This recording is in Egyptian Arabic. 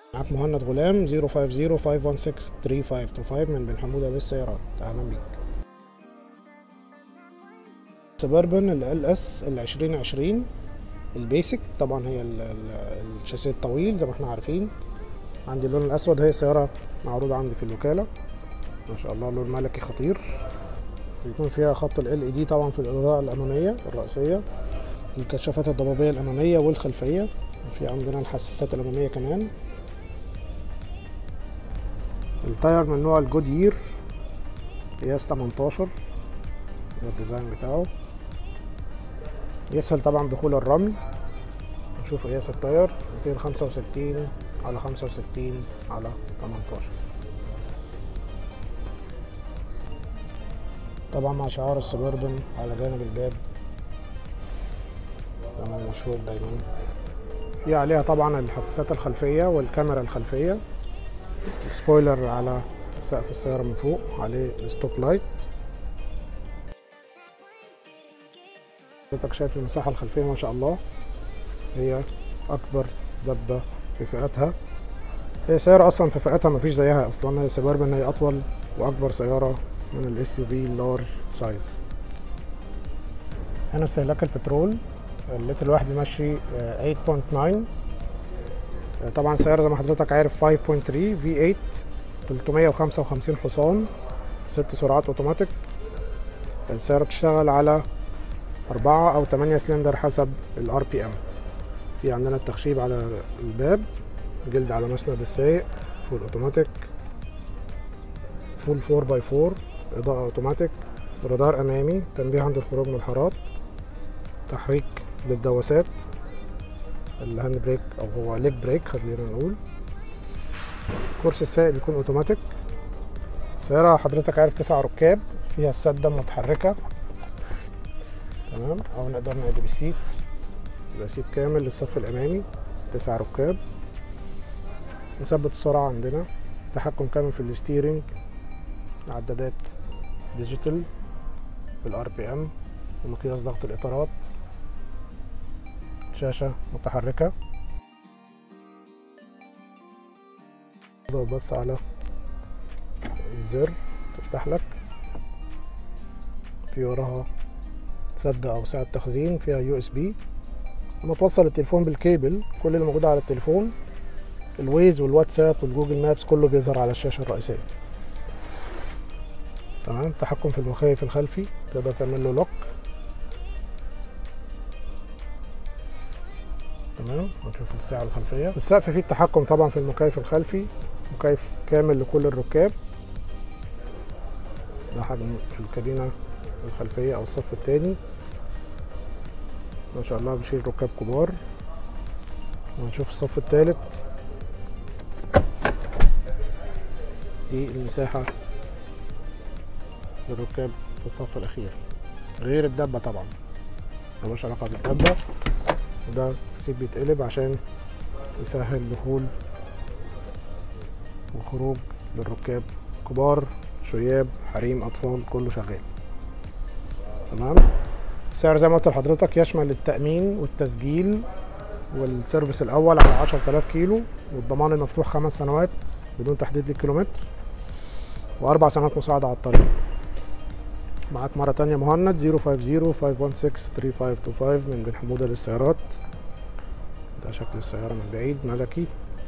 معاك مهند غلام 050-516-3525 من بن حمودة للسيارات أهلا بيك سبربن ال اس ال 2020 البيسك طبعا هي ال- ال- الشاسيه الطويل زي ما احنا عارفين عندي اللون الأسود هي سيارة معروضة عندي في الوكالة ما شاء الله لون ملكي خطير بيكون فيها خط ال LED طبعا في الإضاءة الأمامية الرئيسية الكشافات الضبابية الأمامية والخلفية في عندنا الحساسات الأمامية كمان التاير من نوع الجودير قياس 18 ده الديزاين بتاعه يسهل طبعا دخول الرمل نشوف قياس التاير 265 على 65 على 18 طبعا مع شعار السبربن على جانب الباب تمام مشهور دايما في عليها طبعا الحساسات الخلفية والكاميرا الخلفية سبويلر على سقف السيارة من فوق عليه الستوب لايت حضرتك شايف المساحة الخلفية ما شاء الله هي أكبر دبة في فئتها هي سيارة أصلا في فئتها مفيش زيها أصلا هي سباربن هي أطول وأكبر سيارة من الاس يو في اللارج سايز هنا استهلاك البترول اللتر الواحد بيمشي آه، 8.9 آه، طبعا السيارة زي ما حضرتك عارف 5.3 V8 355 حصان ست سرعات اوتوماتيك السيارة بتشتغل على أربعة أو تمانية سلندر حسب الار بي ام في عندنا التخشيب على الباب جلد على مسند السايق فول اوتوماتيك فول 4 باي 4 إضاءة اوتوماتيك رادار أمامي تنبيه عند الخروج من الحارات تحريك للدواسات الهاند بريك او هو ليج بريك خلينا نقول كرسي السائق بيكون اوتوماتيك سيارة حضرتك عارف تسع ركاب فيها السدة متحركة تمام او نقدر نقلب السيت يبقى سيت كامل للصف الامامي تسع ركاب مثبت السرعة عندنا تحكم كامل في الستيرنج عدادات ديجيتال بالار بي ام ومقياس ضغط الاطارات شاشة متحركة اضغط بس على الزر تفتح لك في وراها سدة أو ساعة تخزين فيها يو اس بي لما توصل التليفون بالكيبل كل اللي موجود على التليفون الويز والواتساب والجوجل مابس كله بيظهر على الشاشة الرئيسية تمام تحكم في المخيف الخلفي تقدر تعمل له لوك تمام هنشوف الساعة الخلفية السقف فيه التحكم طبعا في المكيف الخلفي مكيف كامل لكل الركاب ده حجم الكابينة الخلفية أو الصف التاني ما شاء الله بيشيل ركاب كبار وهنشوف الصف التالت دي المساحة للركاب في الصف الأخير غير الدبة طبعا ملوش علاقة بالدبة وده السيت بيتقلب عشان يسهل دخول وخروج للركاب كبار شياب حريم اطفال كله شغال تمام السعر زي ما قلت لحضرتك يشمل التأمين والتسجيل والسيرفيس الأول على 10000 كيلو والضمان المفتوح خمس سنوات بدون تحديد للكيلومتر وأربع سنوات مساعدة على الطريق معاك مرة تانية مهند 050-516-3525 من بن حمودة للسيارات ده شكل السيارة من بعيد ملكي